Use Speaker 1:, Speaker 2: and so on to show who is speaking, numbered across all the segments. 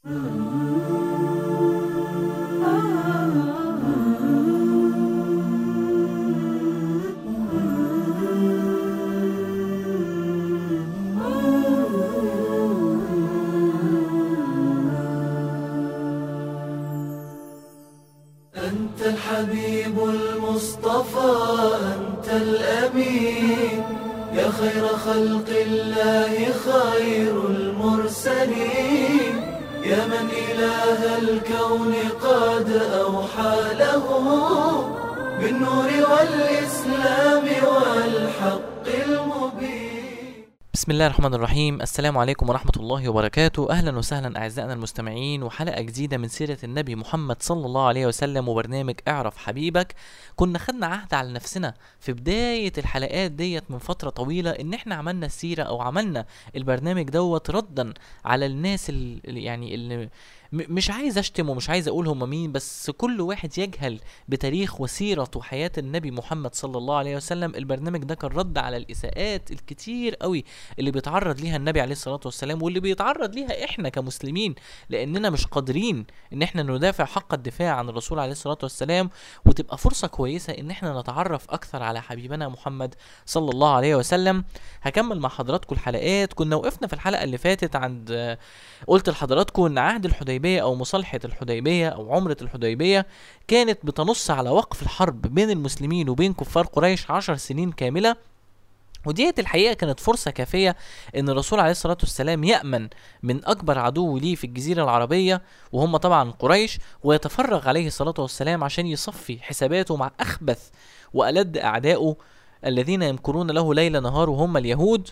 Speaker 1: أنت الحبيب المصطفى أنت الأمين يا خير خلق الله خير المرسلين يا من إله الكون قد أوحى له بالنور والإسلام والحق المبين
Speaker 2: بسم الله الرحمن الرحيم السلام عليكم ورحمة الله وبركاته أهلا وسهلا أعزائنا المستمعين وحلقة جديدة من سيرة النبي محمد صلى الله عليه وسلم وبرنامج اعرف حبيبك كنا خدنا عهد على نفسنا في بداية الحلقات ديت من فترة طويلة إن إحنا عملنا السيرة أو عملنا البرنامج دوت ردا على الناس اللي يعني اللي م- مش عايز اشتم ومش عايز اقول هم مين بس كل واحد يجهل بتاريخ وسيرة وحياة النبي محمد صلى الله عليه وسلم البرنامج ده كان رد على الاساءات الكتير قوي اللي بيتعرض ليها النبي عليه الصلاة والسلام واللي بيتعرض ليها احنا كمسلمين لاننا مش قادرين ان احنا ندافع حق الدفاع عن الرسول عليه الصلاة والسلام وتبقى فرصة كويسة ان احنا نتعرف اكثر على حبيبنا محمد صلى الله عليه وسلم هكمل مع حضراتكم الحلقات كنا وقفنا في الحلقة اللي فاتت عند آه، قلت لحضراتكم ان عهد الحديبيه او مصالحه الحديبيه او عمره الحديبيه كانت بتنص على وقف الحرب بين المسلمين وبين كفار قريش عشر سنين كامله وديت الحقيقه كانت فرصه كافيه ان الرسول عليه الصلاه والسلام يامن من اكبر عدو ليه في الجزيره العربيه وهم طبعا قريش ويتفرغ عليه الصلاه والسلام عشان يصفي حساباته مع اخبث والد اعدائه الذين يمكرون له ليل نهار وهم اليهود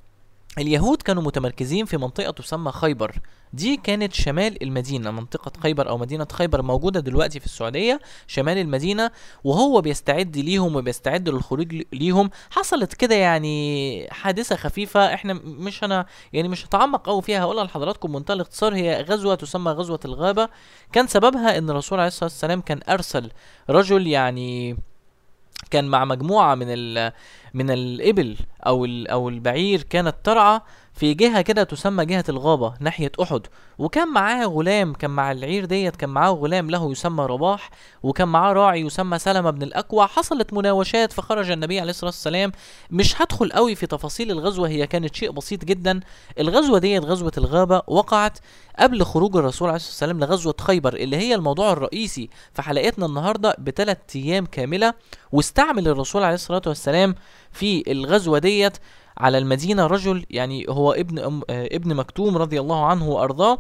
Speaker 2: اليهود كانوا متمركزين في منطقة تسمى خيبر دي كانت شمال المدينة منطقة خيبر أو مدينة خيبر موجودة دلوقتي في السعودية شمال المدينة وهو بيستعد ليهم وبيستعد للخروج ل- ليهم حصلت كده يعني حادثة خفيفة احنا م- مش أنا يعني مش هتعمق أوي فيها هقولها لحضراتكم بمنتهى الاختصار هي غزوة تسمى غزوة الغابة كان سببها إن الرسول عليه الصلاة والسلام كان أرسل رجل يعني كان مع مجموعة من ال من الإبل أو ال أو البعير كانت ترعى في جهة كده تسمى جهة الغابة ناحية أحد وكان معاه غلام كان مع العير ديت كان معاه غلام له يسمى رباح وكان معاه راعي يسمى سلمة بن الأكوع حصلت مناوشات فخرج النبي عليه الصلاة والسلام مش هدخل قوي في تفاصيل الغزوة هي كانت شيء بسيط جدا الغزوة ديت غزوة الغابة وقعت قبل خروج الرسول عليه الصلاة والسلام لغزوة خيبر اللي هي الموضوع الرئيسي في حلقتنا النهاردة بثلاث أيام كاملة واستعمل الرسول عليه الصلاة والسلام في الغزوة ديت على المدينة رجل يعني هو ابن أم آه، ابن مكتوم رضي الله عنه وأرضاه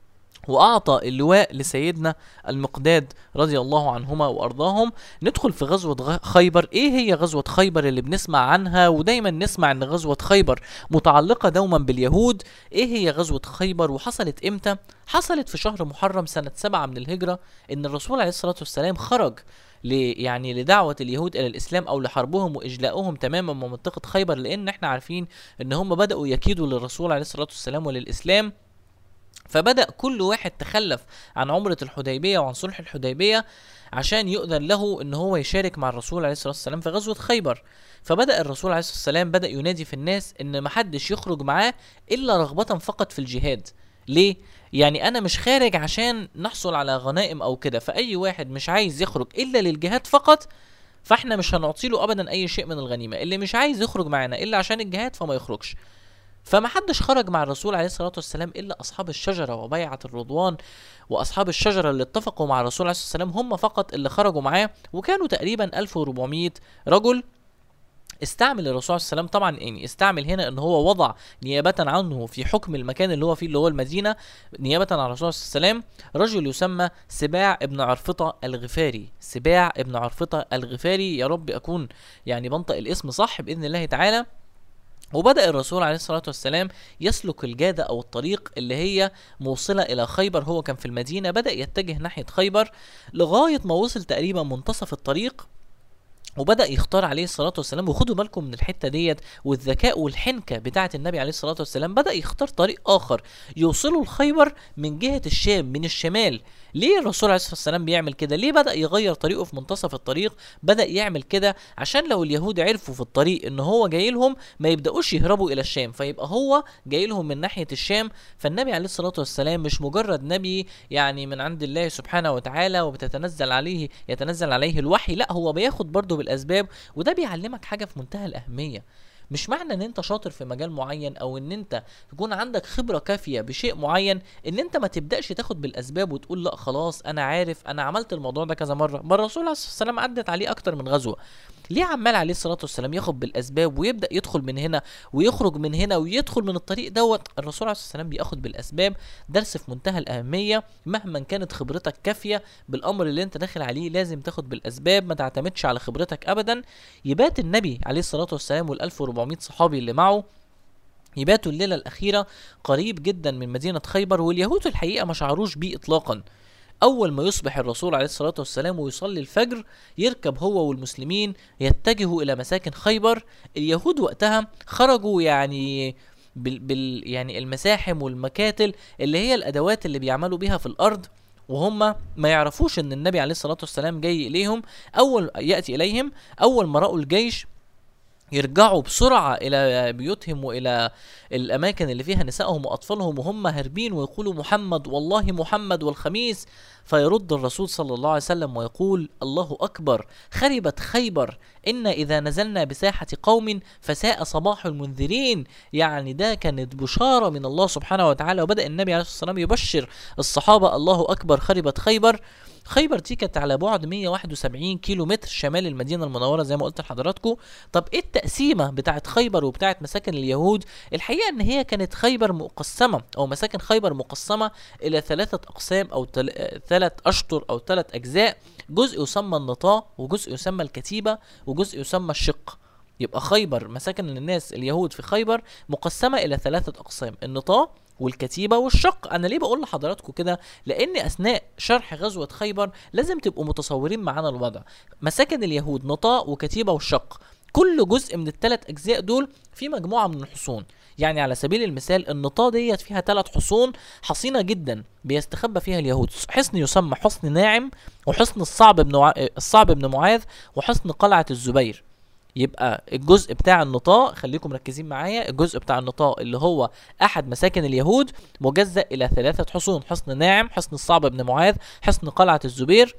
Speaker 2: وأعطى اللواء لسيدنا المقداد رضي الله عنهما وأرضاهم ندخل في غزوة غ- خيبر إيه هي غزوة خيبر اللي بنسمع عنها ودايما نسمع إن غزوة خيبر متعلقة دوما باليهود إيه هي غزوة خيبر وحصلت إمتى حصلت في شهر محرم سنة سبعة من الهجرة إن الرسول عليه الصلاة والسلام خرج ل يعني لدعوة اليهود إلى الإسلام أو لحربهم وإجلائهم تماما من منطقة خيبر لأن إحنا عارفين إن هم بدأوا يكيدوا للرسول عليه الصلاة والسلام وللإسلام فبدأ كل واحد تخلف عن عمرة الحديبية وعن صلح الحديبية عشان يؤذن له ان هو يشارك مع الرسول عليه الصلاة والسلام في غزوة خيبر فبدأ الرسول عليه الصلاة والسلام بدأ ينادي في الناس ان محدش يخرج معاه الا رغبة فقط في الجهاد ليه؟ يعني انا مش خارج عشان نحصل على غنائم او كده فاي واحد مش عايز يخرج الا للجهاد فقط فاحنا مش هنعطي له ابدا اي شيء من الغنيمه اللي مش عايز يخرج معانا الا عشان الجهاد فما يخرجش فما حدش خرج مع الرسول عليه الصلاه والسلام الا اصحاب الشجره وبيعه الرضوان واصحاب الشجره اللي اتفقوا مع الرسول عليه الصلاه والسلام هم فقط اللي خرجوا معاه وكانوا تقريبا 1400 رجل استعمل الرسول عليه السلام طبعا يعني استعمل هنا ان هو وضع نيابة عنه في حكم المكان اللي هو فيه اللي هو المدينة نيابة عن الرسول صلى الله عليه وسلم رجل يسمى سباع ابن عرفطة الغفاري سباع ابن عرفطة الغفاري يا رب اكون يعني بنطق الاسم صح باذن الله تعالى وبدأ الرسول عليه الصلاة والسلام يسلك الجادة أو الطريق اللي هي موصلة إلى خيبر هو كان في المدينة بدأ يتجه ناحية خيبر لغاية ما وصل تقريبا منتصف الطريق وبدا يختار عليه الصلاه والسلام وخدوا بالكم من الحته ديت والذكاء والحنكه بتاعه النبي عليه الصلاه والسلام بدا يختار طريق اخر يوصله لخيبر من جهه الشام من الشمال ليه الرسول عليه الصلاه والسلام بيعمل كده ليه بدا يغير طريقه في منتصف الطريق بدا يعمل كده عشان لو اليهود عرفوا في الطريق ان هو جاي لهم ما يبداوش يهربوا الى الشام فيبقى هو جاي لهم من ناحيه الشام فالنبي عليه الصلاه والسلام مش مجرد نبي يعني من عند الله سبحانه وتعالى وبتتنزل عليه يتنزل عليه الوحي لا هو بياخد برضه بالاسباب وده بيعلمك حاجه في منتهى الاهميه مش معنى ان انت شاطر في مجال معين او ان انت تكون عندك خبره كافيه بشيء معين ان انت ما تبداش تاخد بالاسباب وتقول لا خلاص انا عارف انا عملت الموضوع ده كذا مره ما الرسول عليه الصلاه والسلام عدت عليه اكتر من غزوه ليه عمال عليه الصلاه والسلام ياخد بالاسباب ويبدا يدخل من هنا ويخرج من هنا ويدخل من الطريق دوت الرسول عليه الصلاه والسلام بياخد بالاسباب درس في منتهى الاهميه مهما كانت خبرتك كافيه بالامر اللي انت داخل عليه لازم تاخد بالاسباب ما تعتمدش على خبرتك ابدا يبات النبي عليه الصلاه والسلام وال 1400 صحابي اللي معه يباتوا الليله الاخيره قريب جدا من مدينه خيبر واليهود في الحقيقه ما شعروش بيه اطلاقا أول ما يصبح الرسول عليه الصلاة والسلام ويصلي الفجر يركب هو والمسلمين يتجهوا إلى مساكن خيبر اليهود وقتها خرجوا يعني بال, بال يعني المساحم والمكاتل اللي هي الأدوات اللي بيعملوا بيها في الأرض وهم ما يعرفوش ان النبي عليه الصلاه والسلام جاي اليهم اول ياتي اليهم اول ما راوا الجيش يرجعوا بسرعة إلى بيوتهم وإلى الأماكن اللي فيها نسائهم وأطفالهم وهم هاربين ويقولوا محمد والله محمد والخميس فيرد الرسول صلى الله عليه وسلم ويقول الله أكبر خربت خيبر إن إذا نزلنا بساحة قوم فساء صباح المنذرين يعني ده كانت بشارة من الله سبحانه وتعالى وبدأ النبي عليه الصلاة والسلام يبشر الصحابة الله أكبر خربت خيبر خيبر دي كانت على بعد 171 كيلو متر شمال المدينه المنوره زي ما قلت لحضراتكم طب ايه التقسيمه بتاعت خيبر وبتاعت مساكن اليهود الحقيقه ان هي كانت خيبر مقسمه او مساكن خيبر مقسمه الى ثلاثه اقسام او تل... ثلاث اشطر او ثلاث اجزاء جزء يسمى النطاة وجزء يسمى الكتيبه وجزء يسمى الشق يبقى خيبر مساكن الناس اليهود في خيبر مقسمه الى ثلاثه اقسام النطاة والكتيبة والشق أنا ليه بقول لحضراتكم كده لأن أثناء شرح غزوة خيبر لازم تبقوا متصورين معانا الوضع مساكن اليهود نطاء وكتيبة والشق كل جزء من الثلاث أجزاء دول في مجموعة من الحصون يعني على سبيل المثال النطاة ديت فيها ثلاث حصون حصينة جدا بيستخبى فيها اليهود حصن يسمى حصن ناعم وحصن الصعب بن وع... الصعب بن معاذ وحصن قلعة الزبير يبقى الجزء بتاع النطاء خليكم مركزين معايا الجزء بتاع النطاء اللي هو احد مساكن اليهود مجزأ الى ثلاثة حصون حصن ناعم حصن الصعب بن معاذ حصن قلعة الزبير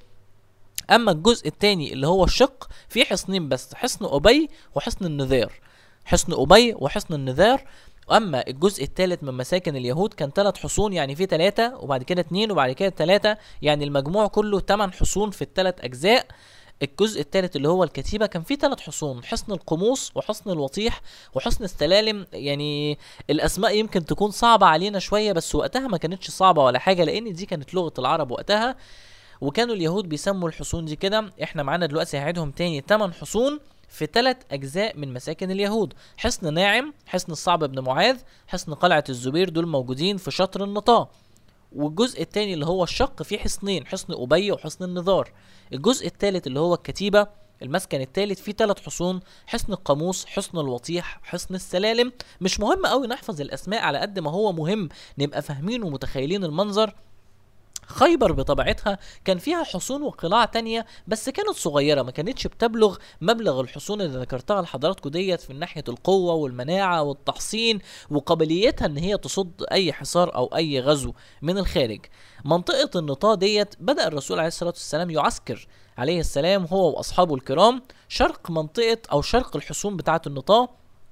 Speaker 2: اما الجزء الثاني اللي هو الشق فيه حصنين بس حصن ابي وحصن النذير حصن ابي وحصن النذير اما الجزء الثالث من مساكن اليهود كان ثلاث حصون يعني في ثلاثة وبعد كده اثنين وبعد كده ثلاثة يعني المجموع كله ثمان حصون في الثلاث اجزاء الجزء الثالث اللي هو الكتيبه كان فيه ثلاث حصون حصن القموص وحصن الوطيح وحصن السلالم يعني الاسماء يمكن تكون صعبه علينا شويه بس وقتها ما كانتش صعبه ولا حاجه لان دي كانت لغه العرب وقتها وكانوا اليهود بيسموا الحصون دي كده احنا معانا دلوقتي هعيدهم تاني 8 حصون في ثلاث اجزاء من مساكن اليهود حصن ناعم حصن الصعب بن معاذ حصن قلعه الزبير دول موجودين في شطر النطاة والجزء الثاني اللي هو الشق فيه حصنين حصن أبي وحصن النظار الجزء الثالث اللي هو الكتيبة المسكن الثالث فيه ثلاث حصون حصن القاموس حصن الوطيح حصن السلالم مش مهم قوي نحفظ الاسماء على قد ما هو مهم نبقى فاهمين ومتخيلين المنظر خيبر بطبيعتها كان فيها حصون وقلاع تانية بس كانت صغيرة ما كانتش بتبلغ مبلغ الحصون اللي ذكرتها لحضراتكم ديت من ناحية القوة والمناعة والتحصين وقابليتها ان هي تصد اي حصار او اي غزو من الخارج منطقة النطاة ديت بدأ الرسول عليه الصلاة والسلام يعسكر عليه السلام هو واصحابه الكرام شرق منطقة او شرق الحصون بتاعة النطاة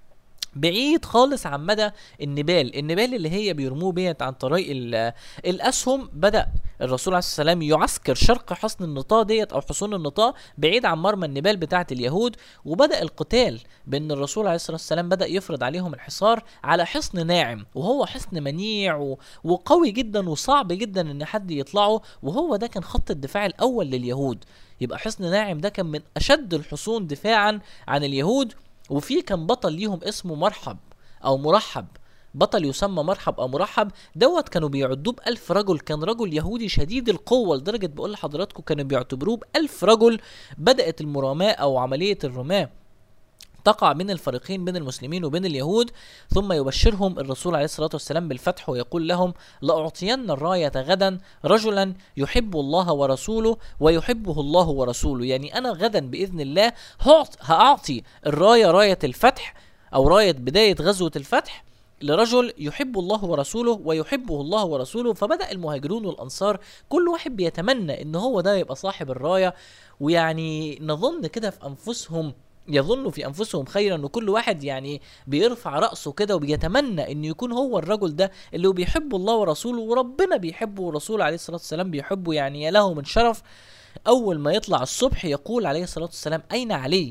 Speaker 2: بعيد خالص عن مدى النبال النبال اللي هي بيرموه بيت عن طريق الاسهم بدا الرسول عليه الصلاه والسلام يعسكر شرق حصن النطاة ديت او حصون النطاة بعيد عن مرمى النبال بتاعه اليهود وبدا القتال بان الرسول عليه الصلاه والسلام بدا يفرض عليهم الحصار على حصن ناعم وهو حصن منيع و... وقوي جدا وصعب جدا ان حد يطلعه وهو ده كان خط الدفاع الاول لليهود يبقى حصن ناعم ده كان من اشد الحصون دفاعا عن اليهود وفي كان بطل ليهم اسمه مرحب او مرحب بطل يسمى مرحب او مرحب دوت كانوا بيعدوه بألف رجل كان رجل يهودي شديد القوة لدرجة بقول لحضراتكم كانوا بيعتبروه بألف رجل بدأت المراماة او عملية الرماة تقع بين الفريقين بين المسلمين وبين اليهود ثم يبشرهم الرسول عليه الصلاة والسلام بالفتح ويقول لهم لأعطين الراية غدا رجلا يحب الله ورسوله ويحبه الله ورسوله يعني أنا غدا بإذن الله هعط- هأعطي الراية راية الفتح أو راية بداية غزوة الفتح لرجل يحب الله ورسوله ويحبه الله ورسوله فبدأ المهاجرون والأنصار كل واحد بيتمنى إن هو ده يبقى صاحب الراية ويعني نظن كده في أنفسهم يظن في انفسهم خيرا وكل واحد يعني بيرفع راسه كده وبيتمنى ان يكون هو الرجل ده اللي هو بيحب الله ورسوله وربنا بيحبه ورسوله عليه الصلاه والسلام بيحبه يعني يا له من شرف اول ما يطلع الصبح يقول عليه الصلاه والسلام اين علي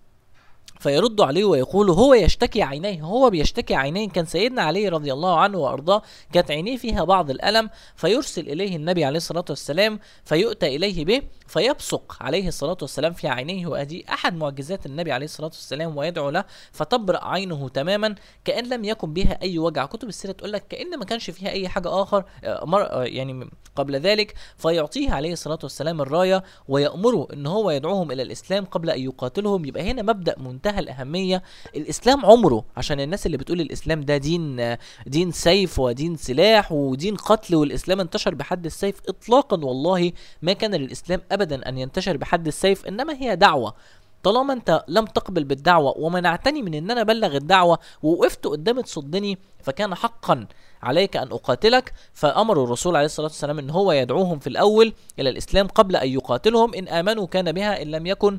Speaker 2: فيرد عليه ويقول هو يشتكي عينيه هو بيشتكي عينيه كان سيدنا علي رضي الله عنه وارضاه كانت عينيه فيها بعض الالم فيرسل اليه النبي عليه الصلاه والسلام فيؤتى اليه به فيبصق عليه الصلاه والسلام في عينيه وادي احد معجزات النبي عليه الصلاه والسلام ويدعو له فتبرأ عينه تماما كأن لم يكن بها اي وجع كتب السيره تقول لك كأن ما كانش فيها اي حاجه اخر آه، مر آه، يعني قبل ذلك فيعطيه عليه الصلاه والسلام الرايه ويأمره ان هو يدعوهم الى الاسلام قبل ان يقاتلهم يبقى هنا مبدأ منتهى الاهميه الاسلام عمره عشان الناس اللي بتقول الاسلام ده دين آه، دين سيف ودين سلاح ودين قتل والاسلام انتشر بحد السيف اطلاقا والله ما كان للاسلام ابدا ان ينتشر بحد السيف انما هي دعوه طالما انت لم تقبل بالدعوه ومنعتني من ان انا ابلغ الدعوه ووقفت قدامي تصدني فكان حقا عليك ان اقاتلك فامر الرسول عليه الصلاه والسلام ان هو يدعوهم في الاول الى الاسلام قبل ان يقاتلهم ان امنوا كان بها ان لم يكن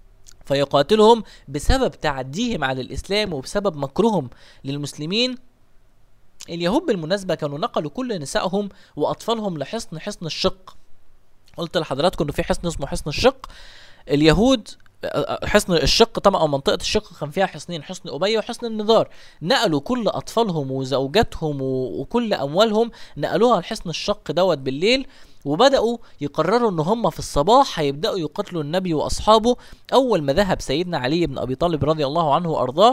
Speaker 2: فيقاتلهم بسبب تعديهم على الاسلام وبسبب مكرهم للمسلمين اليهود بالمناسبه كانوا نقلوا كل نسائهم واطفالهم لحصن حصن الشق قلت لحضراتكم انه في حصن اسمه حصن الشق اليهود حصن الشق طبعا او منطقه الشق كان فيها حصنين حصن ابي وحصن النضار نقلوا كل اطفالهم وزوجاتهم و- وكل اموالهم نقلوها لحصن الشق دوت بالليل وبداوا يقرروا ان هم في الصباح هيبداوا يقاتلوا النبي واصحابه اول ما ذهب سيدنا علي بن ابي طالب رضي الله عنه وارضاه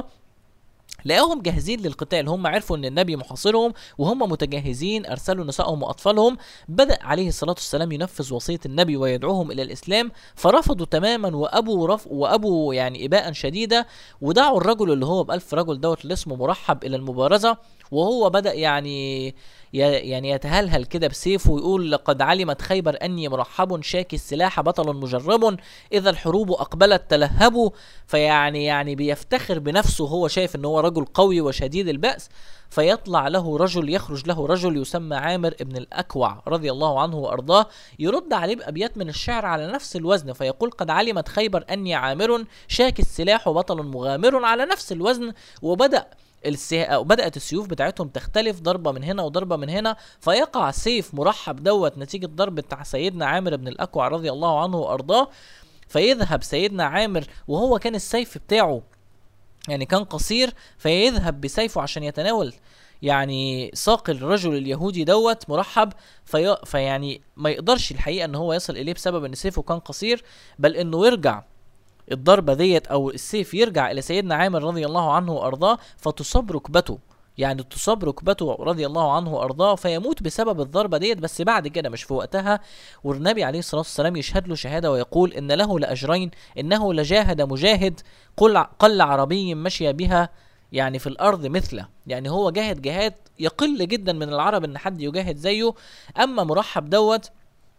Speaker 2: لقاهم جاهزين للقتال هم عرفوا ان النبي محاصرهم وهم متجهزين ارسلوا نسائهم واطفالهم بدا عليه الصلاه والسلام ينفذ وصيه النبي ويدعوهم الى الاسلام فرفضوا تماما وابوا رف وابوا يعني اباء شديده ودعوا الرجل اللي هو بألف رجل دوت اللي اسمه مرحب الى المبارزه وهو بدا يعني ي- يعني يتهلهل كده بسيفه ويقول لقد علمت خيبر اني مرحب شاكي السلاح بطل مجرب اذا الحروب اقبلت تلهبوا فيعني يعني بيفتخر بنفسه هو شايف ان هو رجل قوي وشديد البأس فيطلع له رجل يخرج له رجل يسمى عامر ابن الأكوع رضي الله عنه وأرضاه يرد عليه بأبيات من الشعر على نفس الوزن فيقول قد علمت خيبر أني عامر شاك السلاح وبطل مغامر على نفس الوزن وبدأ السه... بدأت السيوف بتاعتهم تختلف ضربة من هنا وضربة من هنا فيقع سيف مرحب دوت نتيجة ضرب بتاع سيدنا عامر بن الأكوع رضي الله عنه وأرضاه فيذهب سيدنا عامر وهو كان السيف بتاعه يعني كان قصير فيذهب بسيفه عشان يتناول يعني ساق الرجل اليهودي دوت مرحب في فيعني ما يقدرش الحقيقه ان هو يصل اليه بسبب ان سيفه كان قصير بل انه يرجع الضربه ديت او السيف يرجع الى سيدنا عامر رضي الله عنه وارضاه فتصاب ركبته يعني تصاب ركبته رضي الله عنه وارضاه فيموت بسبب الضربه ديت بس بعد كده مش في وقتها والنبي عليه الصلاه والسلام يشهد له شهاده ويقول ان له لاجرين انه لجاهد مجاهد قل قل عربي مشي بها يعني في الارض مثله يعني هو جاهد جهاد يقل جدا من العرب ان حد يجاهد زيه اما مرحب دوت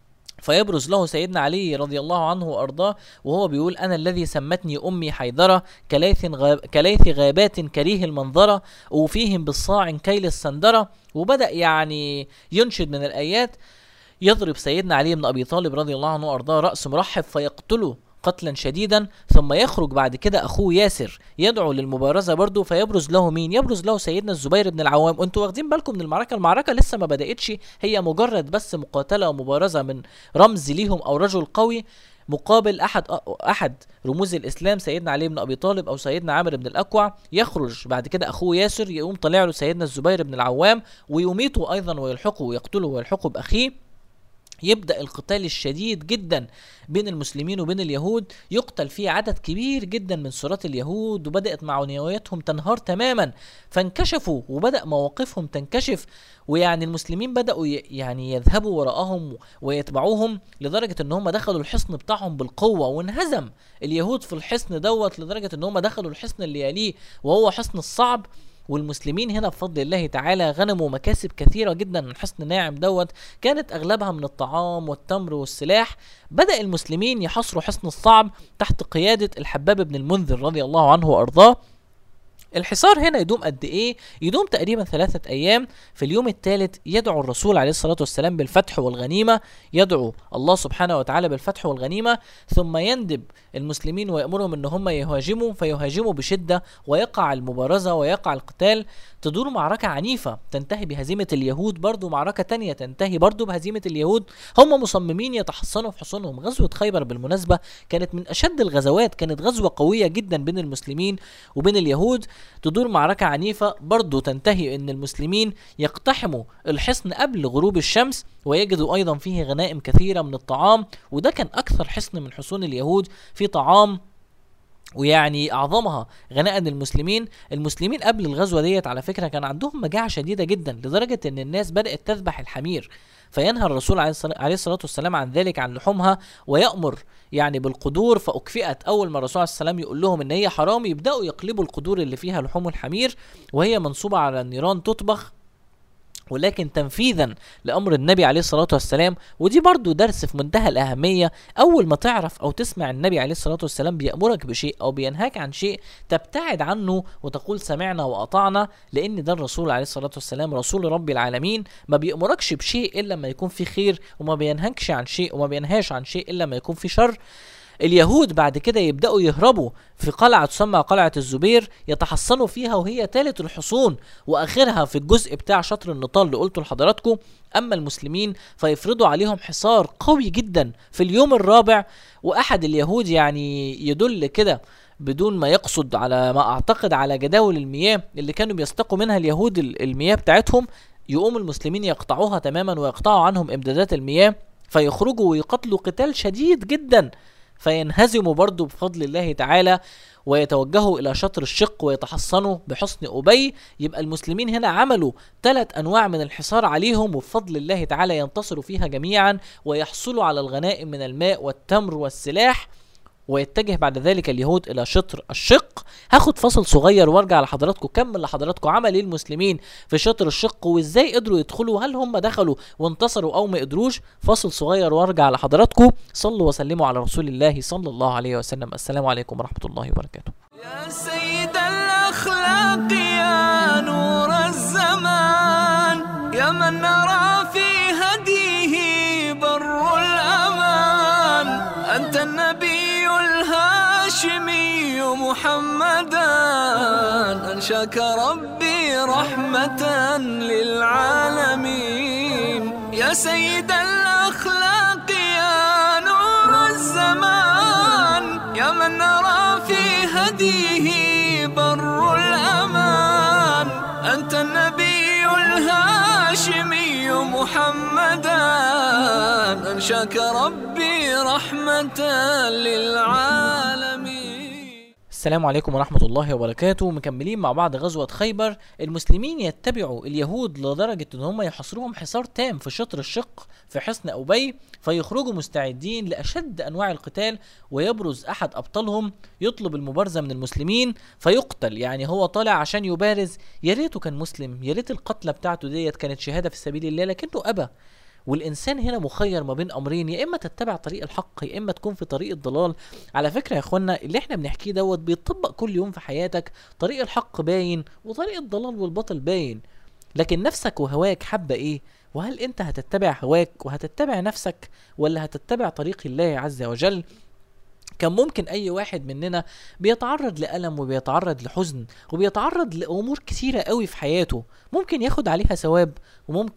Speaker 2: فيبرز له سيدنا علي رضي الله عنه وارضاه وهو بيقول انا الذي سمتني امي حيدره كليث غاب كليث غابات كريه المنظره وفيهم بالصاع كيل السندره وبدا يعني ينشد من الايات يضرب سيدنا علي بن ابي طالب رضي الله عنه وارضاه راس مرحب فيقتله قتلا شديدا ثم يخرج بعد كده اخوه ياسر يدعو للمبارزه برضه فيبرز له مين يبرز له سيدنا الزبير بن العوام انتوا واخدين بالكم من المعركه المعركه لسه ما بداتش هي مجرد بس مقاتله ومبارزه من رمز ليهم او رجل قوي مقابل احد احد رموز الاسلام سيدنا علي بن ابي طالب او سيدنا عامر بن الاكوع يخرج بعد كده اخوه ياسر يقوم طالع له سيدنا الزبير بن العوام ويميته ايضا ويلحقه ويقتله ويلحقه باخيه يبدا القتال الشديد جدا بين المسلمين وبين اليهود يقتل فيه عدد كبير جدا من سراة اليهود وبدات معنوياتهم تنهار تماما فانكشفوا وبدا مواقفهم تنكشف ويعني المسلمين بداوا ي- يعني يذهبوا وراءهم ويتبعوهم لدرجه ان هم دخلوا الحصن بتاعهم بالقوه وانهزم اليهود في الحصن دوت لدرجه ان هم دخلوا الحصن اللي يليه وهو حصن الصعب والمسلمين هنا بفضل الله تعالى غنموا مكاسب كثيره جدا من حصن ناعم دوت كانت اغلبها من الطعام والتمر والسلاح بدا المسلمين يحاصروا حصن الصعب تحت قياده الحباب بن المنذر رضي الله عنه وارضاه الحصار هنا يدوم قد ايه يدوم تقريبا ثلاثة ايام في اليوم الثالث يدعو الرسول عليه الصلاة والسلام بالفتح والغنيمة يدعو الله سبحانه وتعالى بالفتح والغنيمة ثم يندب المسلمين ويأمرهم ان هم يهاجموا فيهاجموا بشدة ويقع المبارزة ويقع القتال تدور معركة عنيفة تنتهي بهزيمة اليهود برضو معركة تانية تنتهي برضو بهزيمة اليهود هم مصممين يتحصنوا في حصونهم غزوة خيبر بالمناسبة كانت من أشد الغزوات كانت غزوة قوية جدا بين المسلمين وبين اليهود تدور معركة عنيفة برضو تنتهي ان المسلمين يقتحموا الحصن قبل غروب الشمس ويجدوا ايضا فيه غنائم كثيرة من الطعام وده كان اكثر حصن من حصون اليهود في طعام ويعني اعظمها غناء المسلمين المسلمين قبل الغزوه ديت على فكره كان عندهم مجاعه شديده جدا لدرجه ان الناس بدات تذبح الحمير فينهى الرسول عليه الصلاة عليه الصلاة والسلام عن ذلك عن لحومها ويأمر يعني بالقدور فأكفئت أول ما الرسول عليه السلام يقول لهم إن هي حرام يبدأوا يقلبوا القدور اللي فيها لحوم الحمير وهي منصوبة على النيران تطبخ ولكن تنفيذا لامر النبي عليه الصلاه والسلام ودي برضو درس في منتهى الاهميه اول ما تعرف او تسمع النبي عليه الصلاه والسلام بيامرك بشيء او بينهاك عن شيء تبتعد عنه وتقول سمعنا واطعنا لان ده الرسول عليه الصلاه والسلام رسول رب العالمين ما بيامركش بشيء الا لما يكون فيه خير وما بينهكش عن شيء وما بينهاش عن شيء الا لما يكون فيه شر اليهود بعد كده يبدأوا يهربوا في قلعة تسمى قلعة الزبير يتحصنوا فيها وهي ثالث الحصون وآخرها في الجزء بتاع شطر النطال اللي قلته لحضراتكم أما المسلمين فيفرضوا عليهم حصار قوي جدا في اليوم الرابع وأحد اليهود يعني يدل كده بدون ما يقصد على ما أعتقد على جداول المياه اللي كانوا بيستقوا منها اليهود ال- المياه بتاعتهم يقوم المسلمين يقطعوها تماما ويقطعوا عنهم إمدادات المياه فيخرجوا ويقتلوا قتال شديد جدا فينهزموا برضو بفضل الله تعالى ويتوجهوا الى شطر الشق ويتحصنوا بحصن ابي يبقى المسلمين هنا عملوا ثلاث انواع من الحصار عليهم وبفضل الله تعالى ينتصروا فيها جميعا ويحصلوا على الغنائم من الماء والتمر والسلاح ويتجه بعد ذلك اليهود الى شطر الشق هاخد فصل صغير وارجع لحضراتكم كمل لحضراتكم عمل ايه المسلمين في شطر الشق وازاي قدروا يدخلوا هل هم دخلوا وانتصروا او ما قدروش فصل صغير وارجع لحضراتكم صلوا وسلموا على رسول الله صلى الله عليه وسلم السلام عليكم ورحمه الله وبركاته
Speaker 1: يا سيد الأخلاق يا نور الزمان يا من نرى في هديه بر الأمان أنت النبي الهاشمي محمدا أنشاك ربي رحمة للعالمين يا سيد الأخلاق يا نور الزمان يا من نرى في هديه بر الأمان أنت النبي الهاشمي محمدا أنشاك ربي رحمة للعالمين
Speaker 2: السلام عليكم ورحمة الله وبركاته مكملين مع بعض غزوة خيبر المسلمين يتبعوا اليهود لدرجة ان هم يحصروهم حصار تام في شطر الشق في حصن أبي فيخرجوا مستعدين لأشد أنواع القتال ويبرز أحد أبطالهم يطلب المبارزة من المسلمين فيقتل يعني هو طالع عشان يبارز يا ريته كان مسلم يا ريت القتلة بتاعته ديت كانت شهادة في سبيل الله لكنه أبى والانسان هنا مخير ما بين امرين يا اما تتبع طريق الحق يا اما تكون في طريق الضلال على فكره يا اخوانا اللي احنا بنحكيه دوت بيتطبق كل يوم في حياتك طريق الحق باين وطريق الضلال والباطل باين لكن نفسك وهواك حابه ايه وهل انت هتتبع هواك وهتتبع نفسك ولا هتتبع طريق الله عز وجل كان ممكن اي واحد مننا بيتعرض لألم وبيتعرض لحزن وبيتعرض لأمور كثيرة قوي في حياته ممكن ياخد عليها ثواب وممكن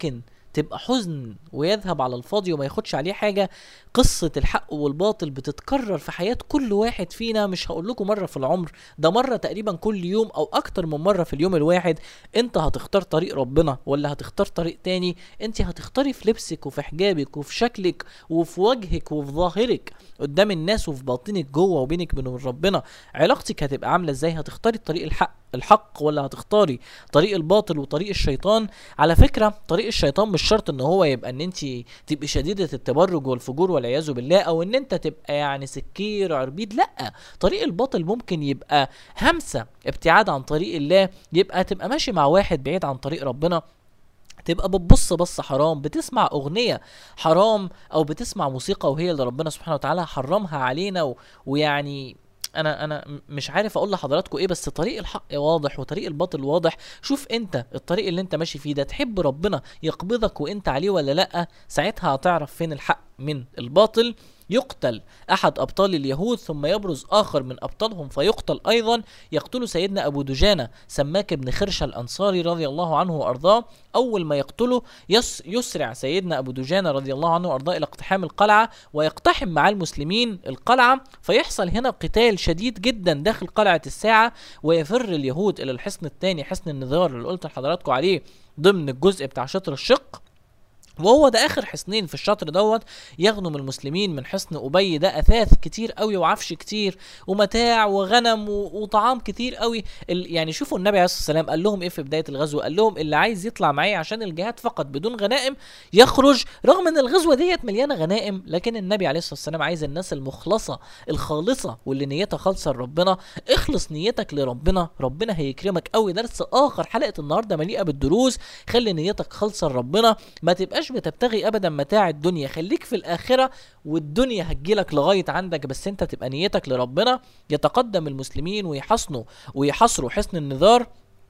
Speaker 2: تبقى حزن ويذهب على الفاضي وما ياخدش عليه حاجة قصة الحق والباطل بتتكرر في حياة كل واحد فينا مش هقول لكم مرة في العمر ده مرة تقريبا كل يوم او اكتر من مرة في اليوم الواحد انت هتختار طريق ربنا ولا هتختار طريق تاني انت هتختاري في لبسك وفي حجابك وفي شكلك وفي وجهك وفي ظاهرك قدام الناس وفي باطنك جوه وبينك وبين ربنا علاقتك هتبقى عاملة ازاي هتختاري الطريق الحق الحق ولا هتختاري طريق الباطل وطريق الشيطان على فكرة طريق الشيطان مش شرط ان هو يبقى ان انت تبقي شديدة التبرج والفجور والعياذ بالله او ان انت تبقى يعني سكير عربيد لا طريق الباطل ممكن يبقى همسة ابتعاد عن طريق الله يبقى تبقى ماشي مع واحد بعيد عن طريق ربنا تبقى بتبص بص حرام بتسمع اغنيه حرام او بتسمع موسيقى وهي اللي ربنا سبحانه وتعالى حرمها علينا و... ويعني انا انا م- مش عارف اقول لحضراتكم ايه بس طريق الحق واضح وطريق الباطل واضح شوف انت الطريق اللي انت ماشي فيه ده تحب ربنا يقبضك وانت عليه ولا لا ساعتها هتعرف فين الحق من الباطل يقتل احد ابطال اليهود ثم يبرز اخر من ابطالهم فيقتل ايضا يقتل سيدنا ابو دجانه سماك بن خرشه الانصاري رضي الله عنه وارضاه اول ما يقتله يس يسرع سيدنا ابو دجانه رضي الله عنه وارضاه الى اقتحام القلعه ويقتحم مع المسلمين القلعه فيحصل هنا قتال شديد جدا داخل قلعه الساعه ويفر اليهود الى الحصن الثاني حصن النذار اللي قلت لحضراتكم عليه ضمن الجزء بتاع شطر الشق وهو ده اخر حصنين في الشطر دوت يغنم المسلمين من حصن ابي ده اثاث كتير قوي وعفش كتير ومتاع وغنم و- وطعام كتير قوي ال- يعني شوفوا النبي عليه الصلاه والسلام قال لهم ايه في بدايه الغزو قال لهم اللي عايز يطلع معايا عشان الجهاد فقط بدون غنائم يخرج رغم ان الغزوه ديت مليانه غنائم لكن النبي عليه الصلاه والسلام عايز الناس المخلصه الخالصه واللي نيتها خالصه لربنا اخلص نيتك لربنا ربنا هيكرمك قوي درس اخر حلقه النهارده مليئه بالدروس خلي نيتك خالصه لربنا ما تبقاش بتبتغي ابدا متاع الدنيا خليك في الاخره والدنيا هتجيلك لغايه عندك بس انت تبقى نيتك لربنا يتقدم المسلمين ويحصنوا ويحصروا حصن النذار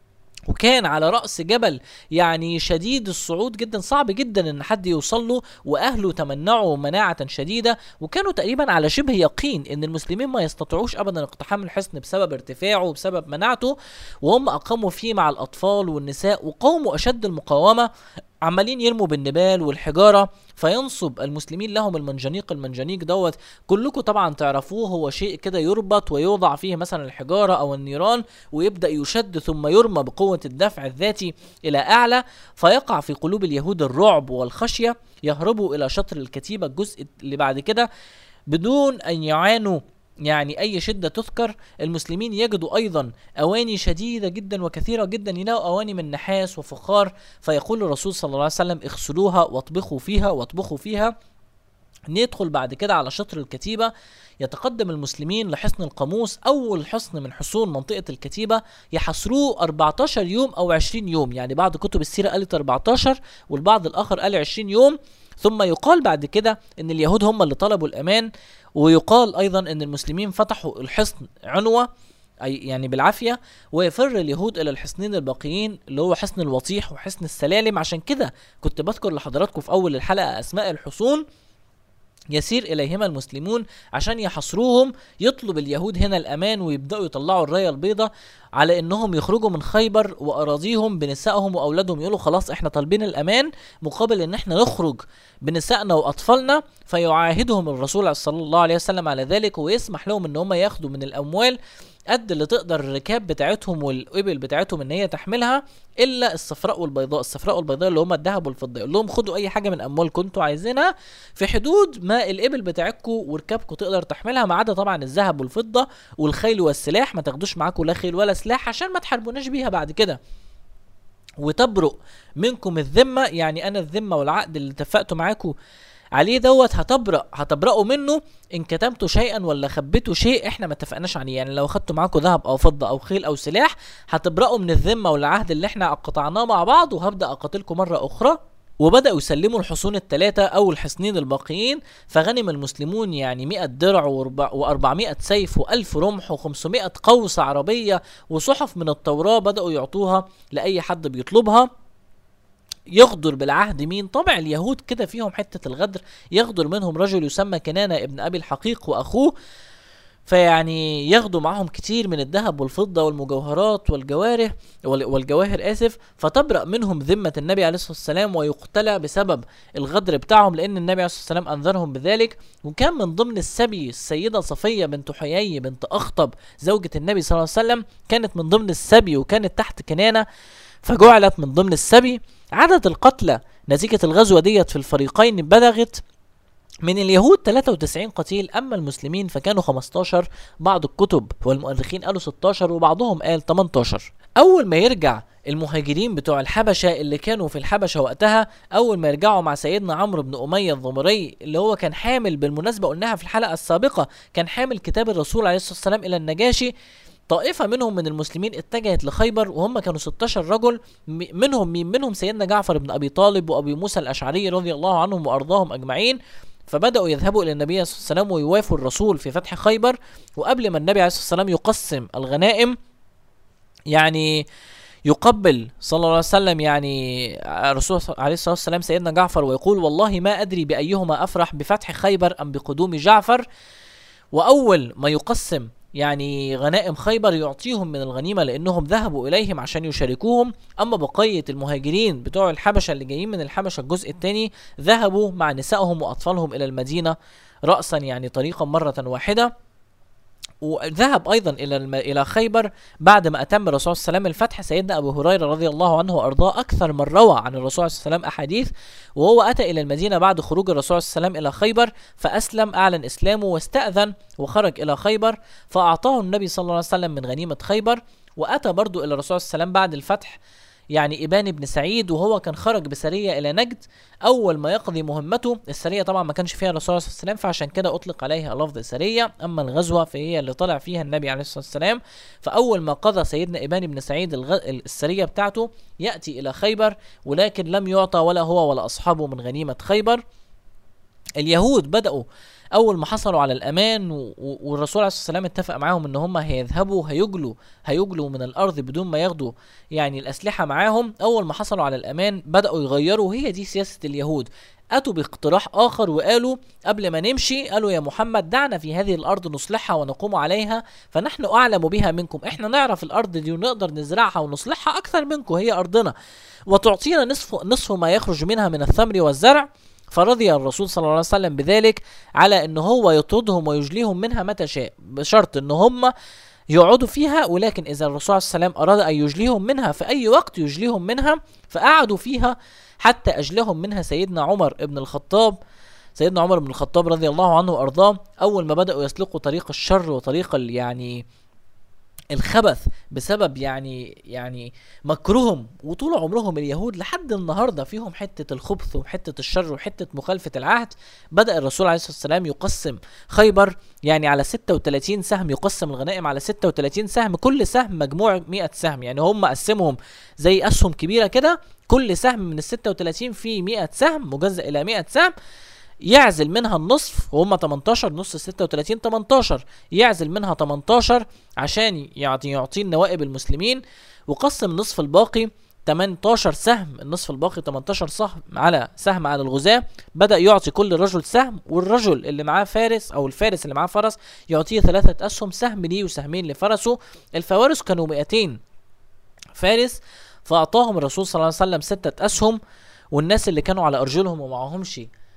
Speaker 2: وكان على رأس جبل يعني شديد الصعود جدا صعب جدا ان حد يوصل له واهله تمنعوا مناعة شديدة وكانوا تقريبا على شبه يقين ان المسلمين ما يستطيعوش ابدا اقتحام الحصن بسبب ارتفاعه وبسبب مناعته وهم اقاموا فيه مع الاطفال والنساء وقوموا اشد المقاومة عمالين يرموا بالنبال والحجارة فينصب المسلمين لهم المنجنيق المنجنيق دوت كلكم طبعا تعرفوه هو شيء كده يربط ويوضع فيه مثلا الحجارة او النيران ويبدأ يشد ثم يرمى بقوة الدفع الذاتي الى اعلى فيقع في قلوب اليهود الرعب والخشية يهربوا الى شطر الكتيبة الجزء اللي بعد كده بدون ان يعانوا يعني اي شده تذكر المسلمين يجدوا ايضا اواني شديده جدا وكثيره جدا يلاقوا اواني من نحاس وفخار فيقول الرسول صلى الله عليه وسلم اغسلوها واطبخوا فيها واطبخوا فيها ندخل بعد كده على شطر الكتيبة يتقدم المسلمين لحصن القاموس أول حصن من حصون منطقة الكتيبة يحاصروه 14 يوم أو 20 يوم يعني بعض كتب السيرة قالت 14 والبعض الآخر قال 20 يوم ثم يقال بعد كده ان اليهود هم اللي طلبوا الامان ويقال ايضا ان المسلمين فتحوا الحصن عنوة اي يعني بالعافيه ويفر اليهود الى الحصنين الباقيين اللي هو حصن الوطيح وحصن السلالم عشان كده كنت بذكر لحضراتكم في اول الحلقه اسماء الحصون يسير اليهما المسلمون عشان يحصروهم يطلب اليهود هنا الامان ويبداوا يطلعوا الرايه البيضاء على انهم يخرجوا من خيبر واراضيهم بنسائهم واولادهم يقولوا خلاص احنا طالبين الامان مقابل ان احنا نخرج بنسائنا واطفالنا فيعاهدهم الرسول صلى الله عليه وسلم على ذلك ويسمح لهم ان هم ياخدوا من الاموال قد اللي تقدر الركاب بتاعتهم والابل بتاعتهم ان هي تحملها الا الصفراء والبيضاء الصفراء والبيضاء اللي هم الذهب والفضه يقول لهم خدوا اي حاجه من اموالكم انتوا عايزينها في حدود ما الابل بتاعتكم وركابكم تقدر تحملها ما عدا طبعا الذهب والفضه والخيل والسلاح ما تاخدوش معاكم لا خيل ولا سلاح عشان ما تحاربوناش بيها بعد كده وتبرؤ منكم الذمه يعني انا الذمه والعقد اللي اتفقته معاكم عليه دوت هتبرأ هتبرأوا منه ان كتمتوا شيئا ولا خبيتوا شيء احنا ما اتفقناش عليه يعني لو خدتوا معاكم ذهب او فضه او خيل او سلاح هتبرأوا من الذمه والعهد اللي احنا قطعناه مع بعض وهبدأ اقاتلكم مره اخرى وبدأوا يسلموا الحصون الثلاثة أو الحصنين الباقيين فغنم المسلمون يعني 100 درع و400 سيف و1000 رمح و500 قوس عربية وصحف من التوراة بدأوا يعطوها لأي حد بيطلبها يغدر بالعهد مين طبع اليهود كده فيهم حتة الغدر يغدر منهم رجل يسمى كنانة ابن أبي الحقيق وأخوه فيعني ياخدوا معاهم كتير من الذهب والفضة والمجوهرات والجوارح وال- والجواهر آسف فتبرأ منهم ذمة النبي عليه الصلاة والسلام ويقتلع بسبب الغدر بتاعهم لأن النبي عليه الصلاة والسلام أنذرهم بذلك وكان من ضمن السبي السيدة صفية بنت حيي بنت أخطب زوجة النبي صلى الله عليه وسلم كانت من ضمن السبي وكانت تحت كنانة فجعلت من ضمن السبي عدد القتلى نتيجة الغزوة ديت في الفريقين بلغت من اليهود 93 قتيل اما المسلمين فكانوا 15 بعض الكتب والمؤرخين قالوا 16 وبعضهم قال 18 اول ما يرجع المهاجرين بتوع الحبشه اللي كانوا في الحبشه وقتها اول ما يرجعوا مع سيدنا عمرو بن اميه الضمري اللي هو كان حامل بالمناسبه قلناها في الحلقه السابقه كان حامل كتاب الرسول عليه الصلاه والسلام الى النجاشي طائفة منهم من المسلمين اتجهت لخيبر وهم كانوا 16 رجل م- منهم مين منهم سيدنا جعفر بن أبي طالب وأبي موسى الأشعري رضي الله عنهم وأرضاهم أجمعين فبدأوا يذهبوا إلى النبي صلى الله عليه وسلم ويوافوا الرسول في فتح خيبر وقبل ما النبي عليه الصلاة والسلام يقسم الغنائم يعني يقبل صلى الله عليه وسلم يعني الرسول عليه الصلاة والسلام سيدنا جعفر ويقول والله ما أدري بأيهما أفرح بفتح خيبر أم بقدوم جعفر وأول ما يقسم يعني غنائم خيبر يعطيهم من الغنيمة لأنهم ذهبوا إليهم عشان يشاركوهم أما بقية المهاجرين بتوع الحبشة اللي جايين من الحبشة الجزء الثاني ذهبوا مع نسائهم وأطفالهم إلى المدينة رأسا يعني طريقا مرة واحدة وذهب ايضا الى الم... الى خيبر بعد ما اتم الرسول صلى الله عليه وسلم الفتح سيدنا ابو هريره رضي الله عنه وارضاه اكثر من روى عن الرسول صلى الله عليه وسلم احاديث وهو اتى الى المدينه بعد خروج الرسول صلى الله عليه وسلم الى خيبر فاسلم اعلن اسلامه واستاذن وخرج الى خيبر فاعطاه النبي صلى الله عليه وسلم من غنيمه خيبر واتى برضو الى الرسول صلى الله عليه وسلم بعد الفتح يعني إبان بن سعيد وهو كان خرج بسرية إلى نجد أول ما يقضي مهمته السرية طبعا ما كانش فيها الرسول صلى الله عليه وسلم فعشان كده أطلق عليها لفظ سرية أما الغزوة فهي اللي طلع فيها النبي عليه الصلاة والسلام فأول ما قضى سيدنا إبان بن سعيد الغ... السرية بتاعته يأتي إلى خيبر ولكن لم يعطى ولا هو ولا أصحابه من غنيمة خيبر اليهود بدأوا اول ما حصلوا على الامان و- و- والرسول عليه الصلاه والسلام اتفق معاهم ان هم هيذهبوا هيجلوا هيجلوا من الارض بدون ما ياخدوا يعني الاسلحه معاهم اول ما حصلوا على الامان بداوا يغيروا وهي دي سياسه اليهود اتوا باقتراح اخر وقالوا قبل ما نمشي قالوا يا محمد دعنا في هذه الارض نصلحها ونقوم عليها فنحن اعلم بها منكم احنا نعرف الارض دي ونقدر نزرعها ونصلحها اكثر منكم هي ارضنا وتعطينا نصف نصف ما يخرج منها من الثمر والزرع فرضي الرسول صلى الله عليه وسلم بذلك على ان هو يطردهم ويجليهم منها متى شاء بشرط ان هم يقعدوا فيها ولكن اذا الرسول صلى الله عليه وسلم اراد ان يجليهم منها في اي وقت يجليهم منها فقعدوا فيها حتى اجلهم منها سيدنا عمر بن الخطاب سيدنا عمر بن الخطاب رضي الله عنه وارضاه اول ما بداوا يسلكوا طريق الشر وطريق ال- يعني الخبث بسبب يعني يعني مكرهم وطول عمرهم اليهود لحد النهارده فيهم حته الخبث وحته الشر وحته مخالفه العهد بدا الرسول عليه الصلاه والسلام يقسم خيبر يعني على 36 سهم يقسم الغنائم على 36 سهم كل سهم مجموع 100 سهم يعني هم قسمهم زي اسهم كبيره كده كل سهم من ال 36 فيه 100 سهم مجزأ الى 100 سهم يعزل منها النصف وهم 18 نص 36 18 يعزل منها 18 عشان يعطي يعطي النوائب المسلمين وقسم النصف الباقي 18 سهم النصف الباقي 18 سهم على سهم على الغزاة بدأ يعطي كل رجل سهم والرجل اللي معاه فارس او الفارس اللي معاه فرس يعطيه ثلاثة اسهم سهم ليه وسهمين لفرسه الفوارس كانوا 200 فارس فاعطاهم الرسول صلى الله عليه وسلم ستة اسهم والناس اللي كانوا على ارجلهم ومعهمش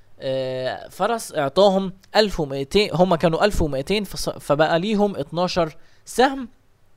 Speaker 2: آه، فرس اعطاهم 1200 هم كانوا 1200 فص- فبقى ليهم 12 سهم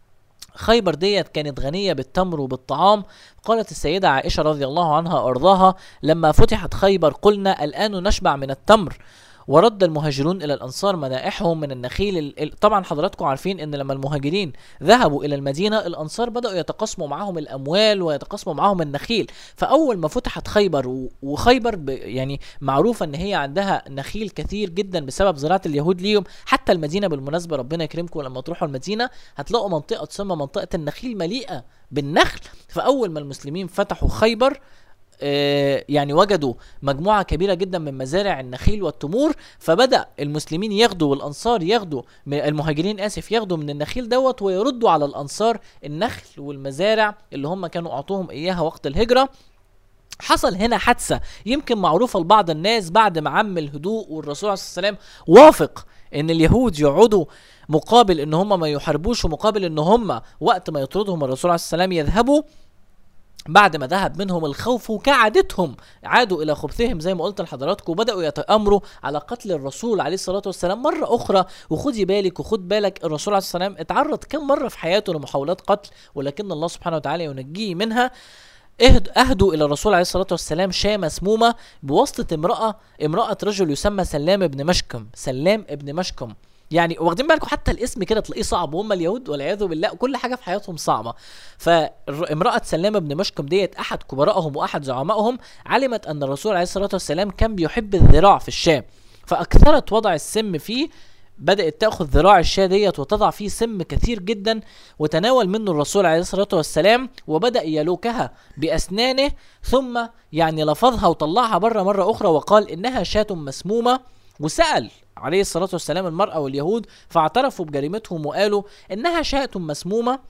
Speaker 2: خيبر ديت كانت غنية بالتمر وبالطعام قالت السيدة عائشة رضي الله عنها وأرضاها لما فتحت خيبر قلنا الآن نشبع من التمر ورد المهاجرون إلى الأنصار منائحهم من النخيل ال- ال- طبعا حضراتكم عارفين إن لما المهاجرين ذهبوا إلى المدينة الأنصار بدأوا يتقاسموا معاهم الأموال ويتقاسموا معاهم النخيل فأول ما فتحت خيبر و- وخيبر ب- يعني معروفة إن هي عندها نخيل كثير جدا بسبب زراعة اليهود ليهم حتى المدينة بالمناسبة ربنا يكرمكم لما تروحوا المدينة هتلاقوا منطقة تسمى منطقة النخيل مليئة بالنخل فأول ما المسلمين فتحوا خيبر آه، يعني وجدوا مجموعة كبيرة جدا من مزارع النخيل والتمور فبدأ المسلمين ياخدوا والأنصار ياخدوا من المهاجرين آسف ياخدوا من النخيل دوت ويردوا على الأنصار النخل والمزارع اللي هم كانوا أعطوهم إياها وقت الهجرة حصل هنا حادثة يمكن معروفة لبعض الناس بعد ما عم الهدوء والرسول عليه الصلاة والسلام وافق ان اليهود يقعدوا مقابل ان هم ما يحاربوش ومقابل ان هم وقت ما يطردهم الرسول عليه السلام يذهبوا بعد ما ذهب منهم الخوف وكعادتهم عادوا الى خبثهم زي ما قلت لحضراتكم وبداوا يتامروا على قتل الرسول عليه الصلاه والسلام مره اخرى وخدي بالك وخد بالك الرسول عليه السلام اتعرض كم مره في حياته لمحاولات قتل ولكن الله سبحانه وتعالى ينجيه منها اهد اهدوا الى الرسول عليه الصلاه والسلام شاة مسمومه بواسطه امراه امراه رجل يسمى سلام ابن مشكم سلام ابن مشكم يعني واخدين بالكم حتى الاسم كده تلاقيه صعب وهم اليهود والعياذ بالله كل حاجه في حياتهم صعبه فامراه سلام بن مشكم ديت احد كبرائهم واحد زعمائهم علمت ان الرسول عليه الصلاه والسلام كان بيحب الذراع في الشام فاكثرت وضع السم فيه بدأت تأخذ ذراع الشاة ديت وتضع فيه سم كثير جدا وتناول منه الرسول عليه الصلاة والسلام وبدأ يلوكها بأسنانه ثم يعني لفظها وطلعها بره مرة أخرى وقال إنها شاة مسمومة وسأل عليه الصلاة والسلام المرأة واليهود فاعترفوا بجريمتهم وقالوا إنها شاة مسمومة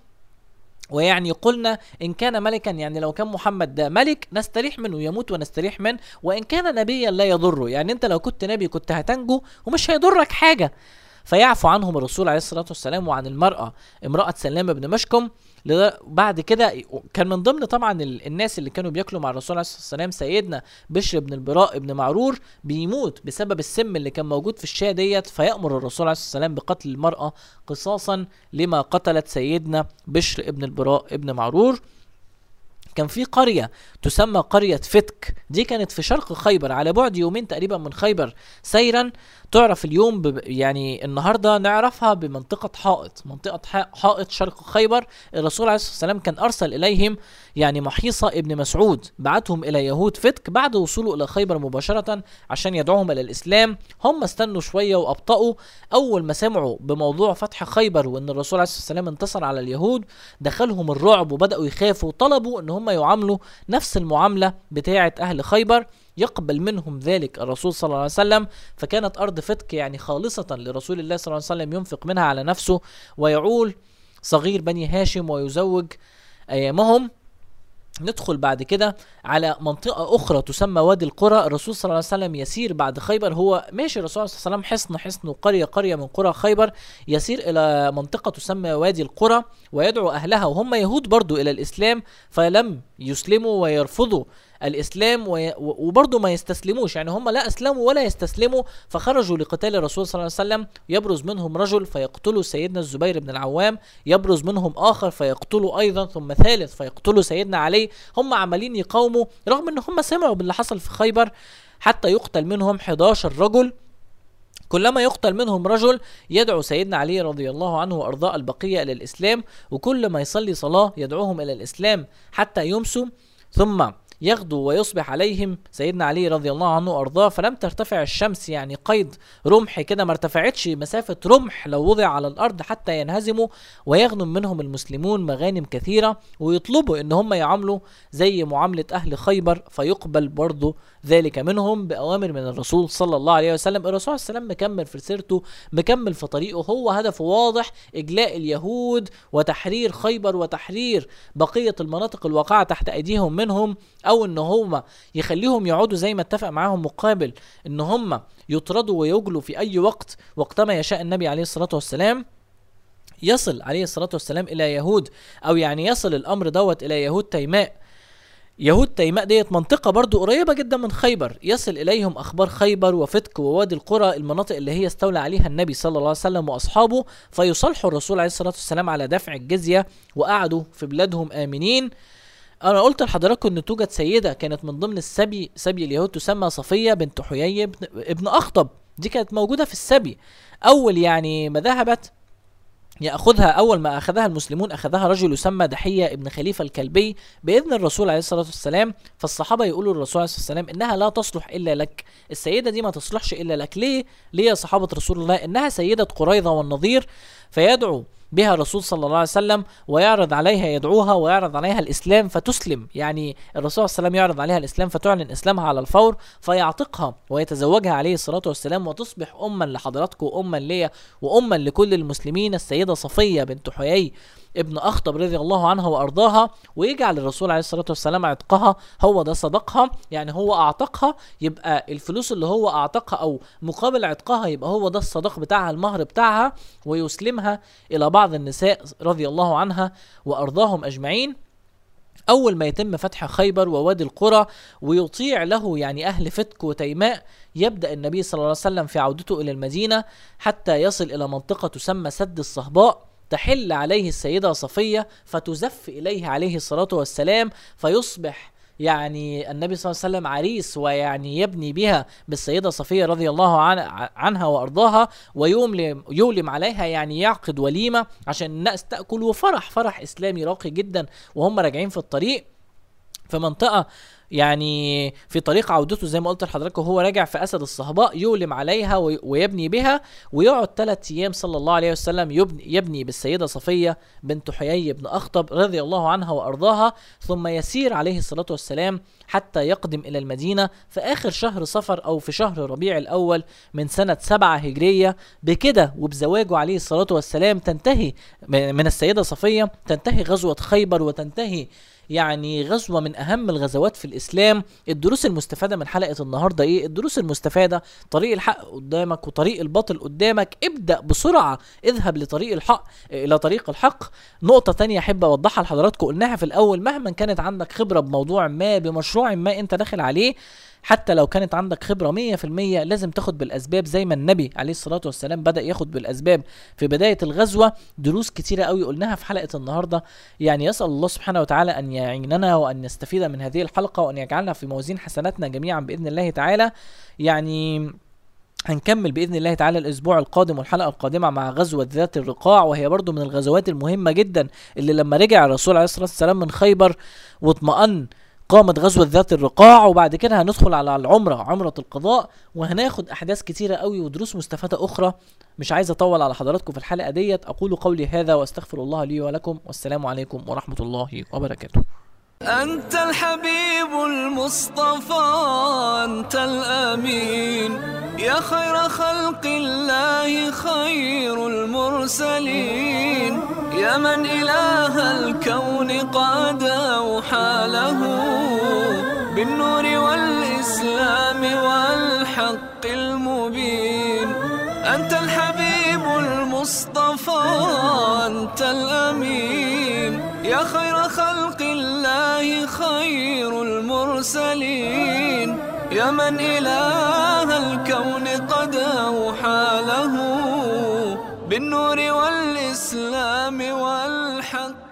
Speaker 2: ويعني قلنا إن كان ملكا يعني لو كان محمد ده ملك نستريح منه يموت ونستريح منه وإن كان نبيا لا يضره يعني أنت لو كنت نبي كنت هتنجو ومش هيضرك حاجة فيعفو عنهم الرسول عليه الصلاة والسلام وعن المرأة امرأة سلام بن مشكم لذا- بعد كده كان من ضمن طبعا ال- الناس اللي كانوا بياكلوا مع الرسول عليه الصلاه والسلام سيدنا بشر بن البراء بن معرور بيموت بسبب السم اللي كان موجود في الشاة ديت فيأمر الرسول عليه الصلاه والسلام بقتل المرأة قصاصا لما قتلت سيدنا بشر بن البراء بن معرور كان في قرية تسمى قرية فتك دي كانت في شرق خيبر على بعد يومين تقريبا من خيبر سيرا تعرف اليوم ب... يعني النهاردة نعرفها بمنطقة حائط منطقة ح- حائط شرق خيبر الرسول عليه الصلاة والسلام كان أرسل إليهم يعني محيصة ابن مسعود بعتهم إلى يهود فتك بعد وصوله إلى خيبر مباشرة عشان يدعوهم إلى الإسلام هم استنوا شوية وأبطأوا أول ما سمعوا بموضوع فتح خيبر وإن الرسول عليه الصلاة والسلام انتصر على اليهود دخلهم الرعب وبدأوا يخافوا وطلبوا إن هم يعاملوا نفس المعاملة بتاعة أهل خيبر يقبل منهم ذلك الرسول صلى الله عليه وسلم فكانت أرض فتك يعني خالصة لرسول الله صلى الله عليه وسلم ينفق منها على نفسه ويعول صغير بني هاشم ويزوج أيامهم ندخل بعد كده على منطقة أخرى تسمى وادي القرى الرسول صلى الله عليه وسلم يسير بعد خيبر هو ماشي الرسول صلى الله عليه وسلم حصن حصن وقرية قرية من قرى خيبر يسير إلى منطقة تسمى وادي القرى ويدعو أهلها وهم يهود برضو إلى الإسلام فلم يسلموا ويرفضوا الاسلام وي... وبرضه ما يستسلموش يعني هم لا اسلموا ولا يستسلموا فخرجوا لقتال الرسول صلى الله عليه وسلم يبرز منهم رجل فيقتلوا سيدنا الزبير بن العوام يبرز منهم اخر فيقتلوا ايضا ثم ثالث فيقتلوا سيدنا علي هم عمالين يقاوموا رغم ان هم سمعوا باللي حصل في خيبر حتى يقتل منهم 11 رجل كلما يقتل منهم رجل يدعو سيدنا علي رضي الله عنه وارضاء البقيه الى الاسلام وكل ما يصلي صلاه يدعوهم الى الاسلام حتى يمسوا ثم يغدو ويصبح عليهم سيدنا علي رضي الله عنه وارضاه فلم ترتفع الشمس يعني قيد رمح كده ما ارتفعتش مسافه رمح لو وضع على الارض حتى ينهزموا ويغنم منهم المسلمون مغانم كثيره ويطلبوا ان هم يعاملوا زي معامله اهل خيبر فيقبل برضه ذلك منهم باوامر من الرسول صلى الله عليه وسلم الرسول صلى الله عليه وسلم مكمل في سيرته مكمل في طريقه هو هدفه واضح اجلاء اليهود وتحرير خيبر وتحرير بقيه المناطق الواقعه تحت ايديهم منهم او ان هم يخليهم يقعدوا زي ما اتفق معاهم مقابل ان هم يطردوا ويجلوا في اي وقت وقتما يشاء النبي عليه الصلاه والسلام يصل عليه الصلاه والسلام الى يهود او يعني يصل الامر دوت الى يهود تيماء يهود تيماء ديت منطقة برضو قريبة جدا من خيبر يصل إليهم أخبار خيبر وفتك ووادي القرى المناطق اللي هي استولى عليها النبي صلى الله عليه وسلم وأصحابه فيصالحوا الرسول عليه الصلاة والسلام على دفع الجزية وقعدوا في بلادهم آمنين انا قلت لحضراتكم ان توجد سيده كانت من ضمن السبي سبي اليهود تسمى صفيه بنت حيي ابن, ابن اخطب دي كانت موجوده في السبي اول يعني ما ذهبت ياخذها اول ما اخذها المسلمون اخذها رجل يسمى دحيه ابن خليفه الكلبي باذن الرسول عليه الصلاه والسلام فالصحابه يقولوا للرسول عليه الصلاه والسلام انها لا تصلح الا لك السيده دي ما تصلحش الا لك ليه ليه يا صحابه رسول الله انها سيده قريظه والنظير فيدعو بها الرسول صلى الله عليه وسلم ويعرض عليها يدعوها ويعرض عليها الإسلام فتسلم يعني الرسول صلى الله عليه وسلم يعرض عليها الإسلام فتعلن إسلامها على الفور فيعتقها ويتزوجها عليه الصلاة والسلام وتصبح أما لحضراتكم وأما ليا وأما لكل المسلمين السيدة صفية بنت حيي ابن أخطب رضي الله عنها وأرضاها ويجعل الرسول عليه الصلاة والسلام عتقها هو ده صدقها يعني هو أعتقها يبقى الفلوس اللي هو أعتقها أو مقابل عتقها يبقى هو ده الصدق بتاعها المهر بتاعها ويسلمها إلى بعض النساء رضي الله عنها وأرضاهم أجمعين أول ما يتم فتح خيبر ووادي القرى ويطيع له يعني أهل فتك وتيماء يبدأ النبي صلى الله عليه وسلم في عودته إلى المدينة حتى يصل إلى منطقة تسمى سد الصهباء تحل عليه السيدة صفية فتزف إليه عليه الصلاة والسلام فيصبح يعني النبي صلى الله عليه وسلم عريس ويعني يبني بها بالسيدة صفية رضي الله عن عنها وأرضاها ويولم يولم عليها يعني يعقد وليمة عشان الناس تأكل وفرح فرح إسلامي راقي جدا وهم راجعين في الطريق في منطقة يعني في طريق عودته زي ما قلت لحضرتك وهو راجع في اسد الصهباء يولم عليها وي- ويبني بها ويقعد ثلاث ايام صلى الله عليه وسلم يبني, يبني بالسيده صفيه بنت حيي بن اخطب رضي الله عنها وارضاها ثم يسير عليه الصلاه والسلام حتى يقدم الى المدينه في اخر شهر صفر او في شهر ربيع الاول من سنه سبعة هجريه بكده وبزواجه عليه الصلاه والسلام تنتهي من من السيده صفيه تنتهي غزوه خيبر وتنتهي يعني غزوة من أهم الغزوات في الإسلام الدروس المستفادة من حلقة النهاردة إيه؟ الدروس المستفادة طريق الحق قدامك وطريق الباطل قدامك ابدأ بسرعة اذهب لطريق الحق إلى طريق الحق نقطة تانية أحب أوضحها لحضراتكم قلناها في الأول مهما كانت عندك خبرة بموضوع ما بمشروع ما أنت داخل عليه حتى لو كانت عندك خبرة مية في المية لازم تاخد بالأسباب زي ما النبي عليه الصلاة والسلام بدأ ياخد بالأسباب في بداية الغزوة دروس كتيرة قوي قلناها في حلقة النهاردة يعني يسأل الله سبحانه وتعالى أن يعيننا وأن نستفيد من هذه الحلقة وأن يجعلنا في موازين حسناتنا جميعا بإذن الله تعالى يعني هنكمل باذن الله تعالى الاسبوع القادم والحلقه القادمه مع غزوه ذات الرقاع وهي برضو من الغزوات المهمه جدا اللي لما رجع الرسول عليه الصلاه والسلام من خيبر واطمأن قامت غزوة ذات الرقاع وبعد كده هندخل على العمرة عمرة القضاء وهناخد أحداث كتيرة قوي ودروس مستفادة أخرى مش عايز أطول على حضراتكم في الحلقة ديت أقول قولي هذا وأستغفر الله لي ولكم والسلام عليكم ورحمة الله وبركاته
Speaker 1: أنت الحبيب المصطفى أنت الأمين يا خير خلق الله خير المرسلين يا من إله الكون قد أوحى له بالنور والإسلام والحق المبين أنت الحبيب المصطفى أنت الأمين يا خير خلق الله خير المرسلين يا من إله الكون قد أوحى له بالنور والإسلام والحق